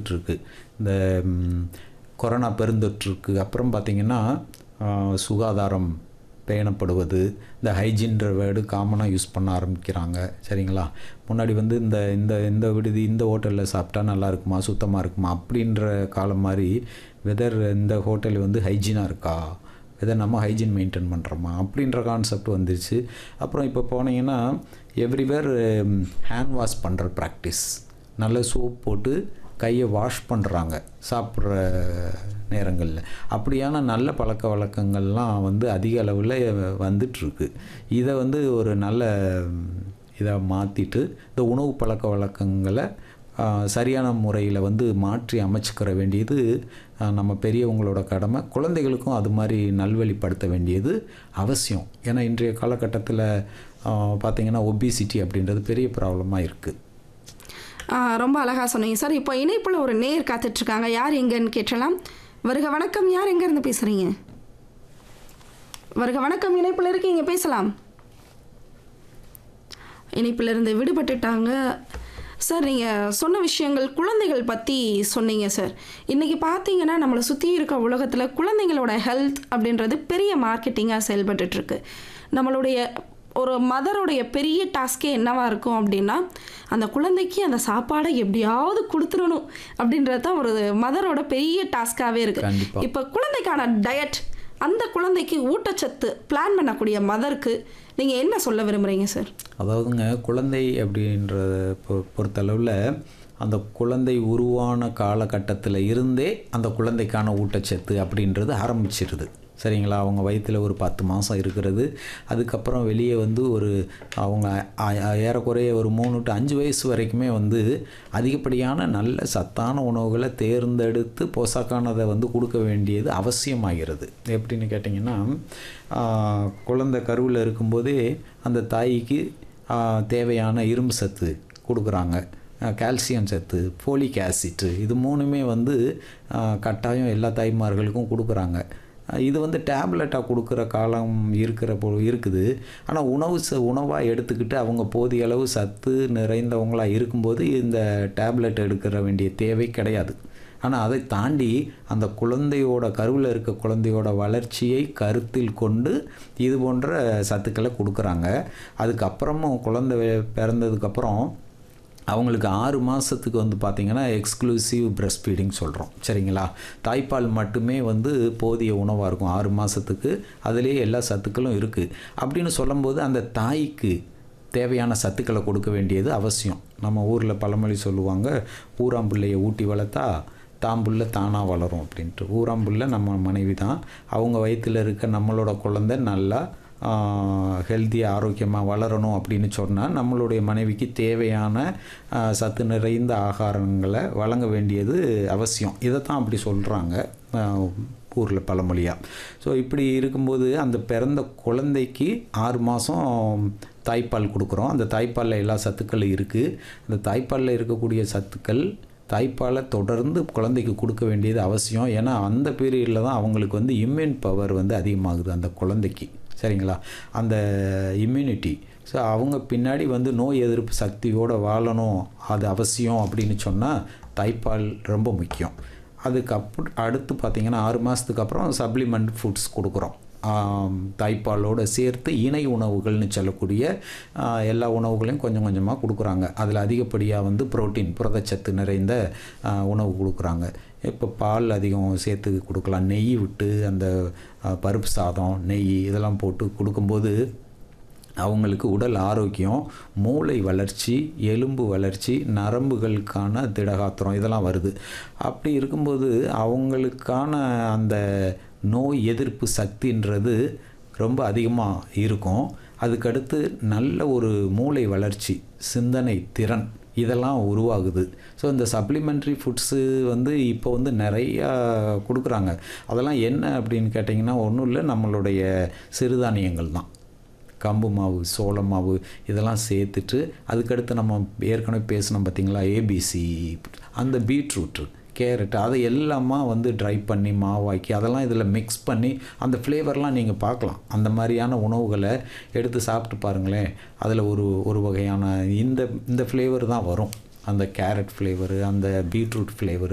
வந்துட்டுருக்கு இந்த ம், கொரோனா பெருந்தொற்றுக்கு அப்புறம் பார்த்திங்கன்னா சுகாதாரம் பேணப்படுவது இந்த ஹைஜீன்ற வேர்டு காமனாக யூஸ் பண்ண ஆரம்பிக்கிறாங்க சரிங்களா முன்னாடி வந்து இந்த இந்த இந்த விடுதி இந்த ஹோட்டலில் சாப்பிட்டா நல்லா இருக்குமா சுத்தமாக இருக்குமா அப்படின்ற காலம் மாதிரி வெதர் இந்த ஹோட்டல் வந்து ஹைஜீனாக இருக்கா வெதர் நம்ம ஹைஜீன் மெயின்டைன் பண்ணுறோமா அப்படின்ற கான்செப்ட் வந்துருச்சு அப்புறம் இப்போ போனீங்கன்னா எவ்ரிவேர் ஹேண்ட் வாஷ் பண்ணுற ப்ராக்டிஸ் நல்ல சோப் போட்டு கையை வாஷ் பண்ணுறாங்க சாப்பிட்ற நேரங்களில் அப்படியான நல்ல பழக்க வழக்கங்கள்லாம் வந்து அதிக அளவில் வந்துட்டுருக்கு இதை வந்து ஒரு நல்ல இதை மாற்றிட்டு இந்த உணவு பழக்க வழக்கங்களை ஆ, சரியான முறையில் வந்து மாற்றி அமைச்சுக்கிற வேண்டியது ஆ, நம்ம பெரியவங்களோட கடமை குழந்தைகளுக்கும் அது மாதிரி நல்வழிப்படுத்த வேண்டியது அவசியம் ஏன்னா இன்றைய காலகட்டத்தில் பார்த்திங்கன்னா ஒபிசிட்டி அப்படின்றது பெரிய ப்ராப்ளமாக இருக்குது ஆ, ரொம்ப அழகாக சொன்னீங்க சார் இப்போ இணைப்பில் ஒரு நேர் காத்துட்ருக்காங்க யார் எங்கன்னு கேட்டலாம் வருக வணக்கம் யார் எங்கேருந்து பேசுகிறீங்க வருக வணக்கம் இணைப்பில் இருக்கீங்க பேசலாம் இணைப்பில் இருந்து விடுபட்டுட்டாங்க சார் நீங்கள் சொன்ன விஷயங்கள் குழந்தைகள் பற்றி சொன்னீங்க சார் இன்றைக்கி பார்த்தீங்கன்னா நம்மளை சுற்றி இருக்க உலகத்தில் குழந்தைங்களோட ஹெல்த் அப்படின்றது பெரிய மார்க்கெட்டிங்காக செயல்பட்டுட்ருக்கு நம்மளுடைய ஒரு மதருடைய பெரிய டாஸ்கே என்னவா இருக்கும் அப்படின்னா அந்த குழந்தைக்கு அந்த சாப்பாடை எப்படியாவது கொடுத்துடணும் அப்படின்றது தான் ஒரு மதரோட பெரிய டாஸ்காகவே கண்டிப்பா. இருக்குது இப்போ குழந்தைக்கான டயட் அந்த குழந்தைக்கு ஊட்டச்சத்து பிளான் பண்ணக்கூடிய மதருக்கு நீங்கள் என்ன சொல்ல விரும்புகிறீங்க சார் அதாவதுங்க குழந்தை அப்படின்றத பொ- பொறுத்தளவில் அந்த குழந்தை உருவான காலகட்டத்தில் இருந்தே அந்த குழந்தைக்கான ஊட்டச்சத்து அப்படின்றது ஆரம்பிச்சிருது சரிங்களா அவங்க வயிற்றில் ஒரு பத்து மாதம் இருக்கிறது அதுக்கப்புறம் வெளியே வந்து ஒரு அவங்க ஆ- ஆ- ஏறக்குறைய ஒரு மூணு டு அஞ்சு வயசு வரைக்குமே வந்து அதிகப்படியான நல்ல சத்தான உணவுகளை தேர்ந்தெடுத்து போசாக்கானதை வந்து கொடுக்க வேண்டியது அவசியமாகிறது எப்படின்னு கேட்டிங்கன்னா ஆ, குழந்தை கருவில் இருக்கும்போதே அந்த தாய்க்கு ஆ, தேவையான இரும்பு சத்து கொடுக்குறாங்க கால்சியம் சத்து ஃபோலிக் ஆசிட்டு இது மூணுமே வந்து ஆ, கட்டாயம் எல்லா தாய்மார்களுக்கும் கொடுக்குறாங்க ஆ, இது வந்து டேப்லெட்டாக கொடுக்குற காலம் இருக்கிற போ இருக்குது ஆனால் உணவு ச உணவாக எடுத்துக்கிட்டு அவங்க போதிய அளவு சத்து நிறைந்தவங்களாக இருக்கும்போது இந்த டேப்லெட் எடுக்கிற வேண்டிய தேவை கிடையாது ஆனால் அதை தாண்டி அந்த குழந்தையோட கருவில் இருக்க குழந்தையோட வளர்ச்சியை கருத்தில் கொண்டு இது போன்ற சத்துக்களை கொடுக்குறாங்க அதுக்கப்புறமும் குழந்தை வே- பிறந்ததுக்கப்புறம் அவங்களுக்கு ஆறு மாதத்துக்கு வந்து பார்த்திங்கன்னா எக்ஸ்க்ளூசிவ் பிரஸ்ட் ஃபீடிங் சொல்கிறோம் சரிங்களா தாய்ப்பால் மட்டுமே வந்து போதிய உணவாக இருக்கும் ஆறு மாதத்துக்கு அதுலேயே எல்லா சத்துக்களும் இருக்குது அப்படின்னு சொல்லும்போது அந்த தாய்க்கு தேவையான சத்துக்களை கொடுக்க வேண்டியது அவசியம் நம்ம ஊரில் பழமொழி சொல்லுவாங்க ஊராம்புள்ளையை ஊட்டி வளர்த்தா தாம்புள்ள தானாக வளரும் அப்படின்ட்டு ஊராம்புள்ள நம்ம மனைவி தான் அவங்க வயிற்றில் இருக்க நம்மளோட குழந்தை நல்லா ஹெல்த்தியாக ஆரோக்கியமாக வளரணும் அப்படின்னு சொன்னால் நம்மளுடைய மனைவிக்கு தேவையான ஆ, சத்து நிறைந்த ஆகாரங்களை வழங்க வேண்டியது அவசியம் இதைத்தான் அப்படி சொல்கிறாங்க ஊரில் பழமொழியாக ஸோ இப்படி இருக்கும்போது அந்த பிறந்த குழந்தைக்கு ஆறு மாதம் தாய்ப்பால் கொடுக்குறோம் அந்த தாய்ப்பாலில் எல்லா சத்துக்களும் இருக்குது அந்த தாய்ப்பாலில் இருக்கக்கூடிய சத்துக்கள் தாய்ப்பாலை தொடர்ந்து குழந்தைக்கு கொடுக்க வேண்டியது அவசியம் ஏன்னா அந்த பீரியடில் தான் அவங்களுக்கு வந்து இம்யூன் பவர் வந்து அதிகமாகுது அந்த குழந்தைக்கு சரிங்களா அந்த இம்யூனிட்டி ஸோ அவங்க பின்னாடி வந்து நோய் எதிர்ப்பு சக்தியோடு வாழணும் அது அவசியம் அப்படின்னு சொன்னால் தாய்ப்பால் ரொம்ப முக்கியம் அதுக்கு அப்பு அடுத்து பார்த்திங்கன்னா ஆறு மாதத்துக்கு அப்புறம் சப்ளிமெண்ட் ஃபுட்ஸ் கொடுக்குறோம் ஆம், தாய்ப்பாலோடு சேர்த்து இணை உணவுகள்னு சொல்லக்கூடிய ஆ, எல்லா உணவுகளையும் கொஞ்சம் கொஞ்சமாக கொடுக்குறாங்க அதில் அதிகப்படியாக வந்து புரோட்டீன் புரதச்சத்து நிறைந்த ஆ, உணவு கொடுக்குறாங்க இப்போ பால் அதிகம் சேர்த்து கொடுக்கலாம் நெய் விட்டு அந்த ஆ, பருப்பு சாதம் நெய் இதெல்லாம் போட்டு கொடுக்கும்போது அவங்களுக்கு உடல் ஆரோக்கியம் மூளை வளர்ச்சி எலும்பு வளர்ச்சி நரம்புகளுக்கான திடகாத்திரம் இதெல்லாம் வருது அப்படி இருக்கும்போது அவங்களுக்கான அந்த நோய் எதிர்ப்பு சக்தின்றது ரொம்ப அதிகமாக இருக்கும் அதுக்கடுத்து நல்ல ஒரு மூளை வளர்ச்சி சிந்தனை திறன் இதெல்லாம் உருவாகுது ஸோ இந்த சப்ளிமெண்ட்ரி ஃபுட்ஸு வந்து இப்போ வந்து நிறையா கொடுக்குறாங்க அதெல்லாம் என்ன அப்படின்னு கேட்டிங்கன்னா ஒன்றும் இல்லை நம்மளுடைய சிறுதானியங்கள் தான் கம்பு மாவு சோள மாவு இதெல்லாம் சேர்த்துட்டு அதுக்கடுத்து நம்ம ஏற்கனவே பேசினோம் பார்த்தீங்களா ஏபிசி அந்த பீட்ரூட்டு கேரட் அதை எல்லாமா வந்து ட்ரை பண்ணி மாவாக்கி அதெல்லாம் இதில் மிக்ஸ் பண்ணி அந்த ஃப்ளேவர்லாம் நீங்கள் பார்க்கலாம் அந்த மாதிரியான உணவுகளை எடுத்து சாப்பிட்டு பாருங்களேன் அதில் ஒரு ஒரு வகையான இந்த இந்த ஃப்ளேவர் தான் வரும் அந்த கேரட் ஃப்ளேவரு அந்த பீட்ரூட் ஃப்ளேவரு